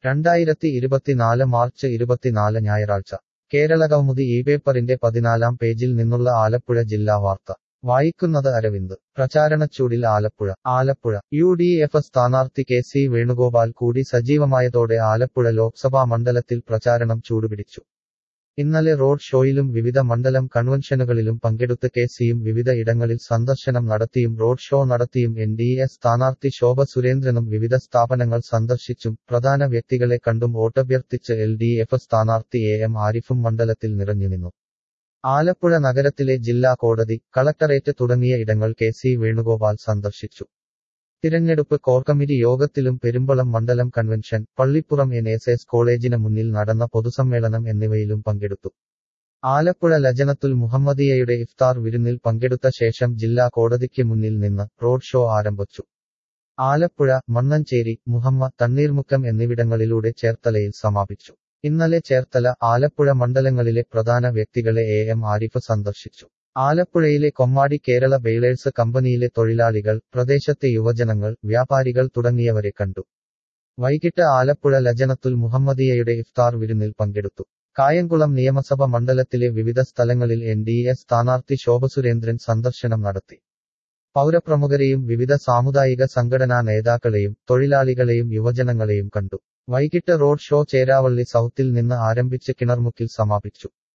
രണ്ടായിരത്തി ഇരുപത്തിനാല് മാർച്ച് ഇരുപത്തിനാല് ഞായറാഴ്ച കേരളകൗമുദി ഈ പേപ്പറിന്റെ പതിനാലാം പേജിൽ നിന്നുള്ള ആലപ്പുഴ ജില്ലാ വാർത്ത വായിക്കുന്നത് അരവിന്ദ് പ്രചാരണച്ചൂടിൽ Alappuzha Alappuzha U D F സ്ഥാനാർത്ഥി കെ സി വേണുഗോപാൽ കൂടി സജീവമായതോടെ ആലപ്പുഴ ലോക്സഭാ മണ്ഡലത്തിൽ പ്രചാരണം ചൂടുപിടിച്ചു ഇന്നലെ റോഡ് ഷോയിലും വിവിധ മണ്ഡലം കൺവെൻഷനുകളിലും പങ്കെടുത്ത് കെ സിയും വിവിധ ഇടങ്ങളിൽ സന്ദർശനം നടത്തിയും റോഡ് ഷോ നടത്തിയും എൻ ഡി എ സ്ഥാനാർത്ഥി ശോഭ സുരേന്ദ്രനും വിവിധ സ്ഥാപനങ്ങൾ സന്ദർശിച്ചും പ്രധാന വ്യക്തികളെ കണ്ടും വോട്ടഭ്യർത്ഥിച്ച് എൽ ഡി എഫ് സ്ഥാനാർത്ഥി എ എം ആരിഫും മണ്ഡലത്തിൽ നിറഞ്ഞുനിന്നു ആലപ്പുഴ നഗരത്തിലെ ജില്ലാ കോടതി കളക്ടറേറ്റ് തുടങ്ങിയ ഇടങ്ങൾ കെ സി വേണുഗോപാൽ സന്ദർശിച്ചു തിരഞ്ഞെടുപ്പ് കോർ കമ്മിറ്റി യോഗത്തിലും പെരുമ്പളം മണ്ഡലം convention Pallippuram N S S കോളേജിന് മുന്നിൽ നടന്ന പൊതുസമ്മേളനം എന്നിവയിലും പങ്കെടുത്തു ആലപ്പുഴ ലജനത്തുൽ മുഹമ്മദിയയുടെ ഇഫ്താർ വിരുന്നിൽ പങ്കെടുത്ത ശേഷം ജില്ലാ കോടതിക്ക് മുന്നിൽ നിന്ന് റോഡ് ഷോ ആരംഭിച്ചു ആലപ്പുഴ മണ്ണഞ്ചേരി മുഹമ്മ തണ്ണീർമുക്കം എന്നിവിടങ്ങളിലൂടെ ചേർത്തലയിൽ സമാപിച്ചു ഇന്നലെ ചേർത്തല ആലപ്പുഴ മണ്ഡലങ്ങളിലെ പ്രധാന വ്യക്തികളെ എ എം ആരിഫ് സന്ദർശിച്ചു ആലപ്പുഴയിലെ കൊമ്മാടി കേരള ബെയിലേഴ്സ് കമ്പനിയിലെ തൊഴിലാളികൾ പ്രദേശത്തെ യുവജനങ്ങൾ വ്യാപാരികൾ തുടങ്ങിയവരെ കണ്ടു വൈകിട്ട് ആലപ്പുഴ ലജനത്തുൽ മുഹമ്മദിയയുടെ ഇഫ്താർ വിരുന്നിൽ പങ്കെടുത്തു കായംകുളം നിയമസഭ മണ്ഡലത്തിലെ വിവിധ സ്ഥലങ്ങളിൽ എൻ ഡി എ സ്ഥാനാർത്ഥി ശോഭസുരേന്ദ്രൻ സന്ദർശനം നടത്തി പൗരപ്രമുഖരെയും വിവിധ സാമുദായിക സംഘടനാ നേതാക്കളെയും തൊഴിലാളികളെയും യുവജനങ്ങളെയും കണ്ടു വൈകിട്ട് റോഡ് ഷോ ചേരാവള്ളി സൗത്തിൽ നിന്ന് ആരംഭിച്ച് കിണർമുക്കിൽ സമാപിച്ചു